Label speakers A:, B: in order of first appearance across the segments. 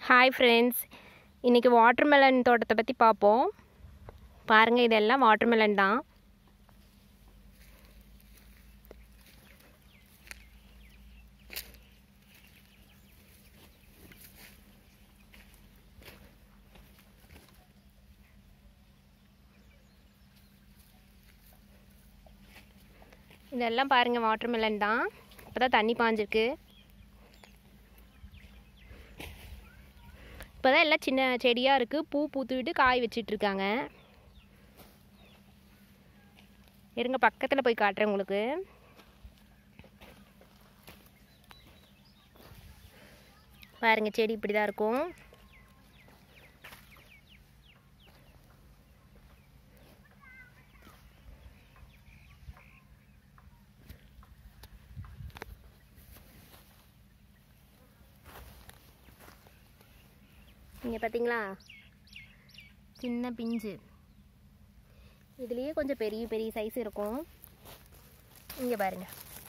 A: hi friends இன்றைக்கி watermelon தோட்டத்தை பற்றி பார்ப்போம் பாருங்கள் இதெல்லாம் வாட்டர்மெலன் தான் இதெல்லாம் பாருங்கள் வாட்டர்மெலன் தான் இப்போ தான் தண்ணி பாஞ்சிருக்கு இப்போ தான் எல்லாம் சின்ன செடியாக இருக்குது பூ பூத்துவிட்டு காய் வச்சிட்ருக்காங்க இருங்க பக்கத்தில் போய் காட்டுறேன் உங்களுக்கு பாருங்க செடி இப்படி தான் இருக்கும் இங்கே பார்த்தீங்களா சின்ன பிஞ்சு இதுலேயே கொஞ்சம் பெரிய பெரிய சைஸ் இருக்கும் இங்கே பாருங்க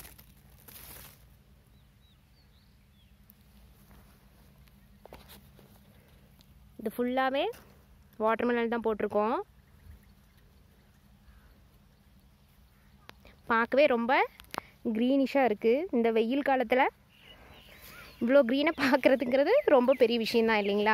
A: இது ஃபுல்லாகவே வாட்டர்மெலன் தான் போட்டிருக்கோம் பார்க்கவே ரொம்ப க்ரீனிஷாக இருக்குது இந்த வெயில் காலத்தில் இவ்வளோ க்ரீனை பார்க்குறதுங்கிறது ரொம்ப பெரிய விஷயந்தான் இல்லைங்களா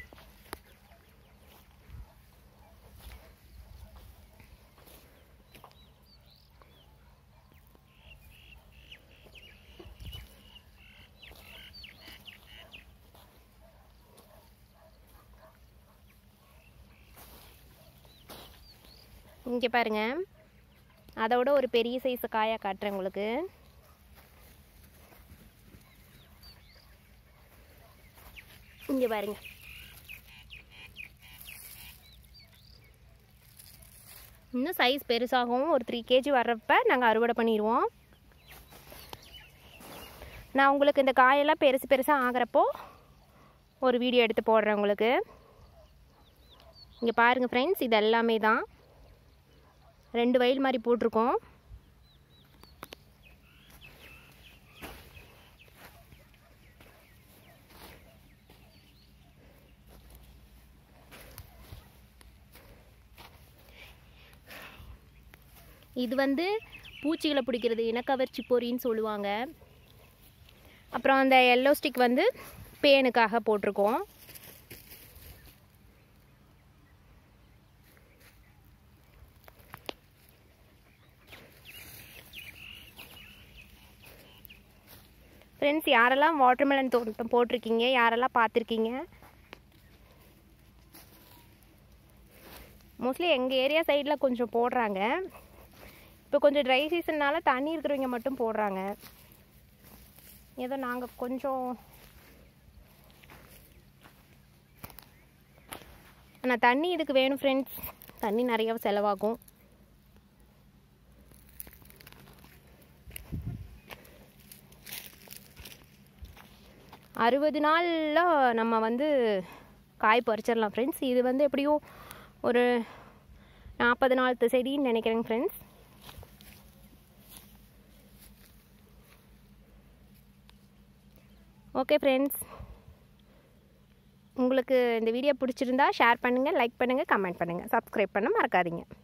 A: இங்கே பாருங்க அதோட ஒரு பெரிய சைஸ் காயாக காட்டுறேன் உங்களுக்கு இங்கே பாருங்க இன்னும் சைஸ் பெருசாகவும் ஒரு த்ரீ கேஜி வர்றப்ப நாங்கள் அறுவடை பண்ணிடுவோம் நான் உங்களுக்கு இந்த காயெல்லாம் பெருசு பெருசாக ஆகிறப்போ ஒரு வீடியோ எடுத்து போடுறேன் உங்களுக்கு இங்கே பாருங்கள் ஃப்ரெண்ட்ஸ் இது எல்லாமே தான் ரெண்டு வயல் மாதிரி போட்டிருக்கோம் இது வந்து பூச்சிகளை பிடிக்கிறது இனக்கவர்ச்சி பொறின்னு சொல்லுவாங்க அப்புறம் அந்த எல்லோ ஸ்டிக் வந்து பேனுக்காக போட்டிருக்கோம் ஃப்ரெண்ட்ஸ் யாரெல்லாம் வாட்டர்மெலன் தோட்டம் போட்டிருக்கீங்க யாரெல்லாம் பார்த்துருக்கீங்க மோஸ்ட்லி எங்கள் ஏரியா சைடில் கொஞ்சம் போடுறாங்க இப்போ கொஞ்சம் ட்ரை சீசன்னால் தண்ணி இருக்கிறவங்க மட்டும் போடுறாங்க ஏதோ நாங்கள் கொஞ்சம் ஆனால் தண்ணி இதுக்கு வேணும் ஃப்ரெண்ட்ஸ் தண்ணி நிறைய செலவாகும் அறுபது நாளில் நம்ம வந்து காய் பறிச்சிடலாம் ஃப்ரெண்ட்ஸ் இது வந்து எப்படியும் ஒரு நாற்பது நாள் செடின்னு நினைக்கிறேங்க ஃப்ரெண்ட்ஸ் ஓகே ஃப்ரெண்ட்ஸ் உங்களுக்கு இந்த வீடியோ பிடிச்சிருந்தா ஷேர் பண்ணுங்கள் லைக் பண்ணுங்கள் கமெண்ட் பண்ணுங்கள் சப்ஸ்கிரைப் பண்ண மறக்காதீங்க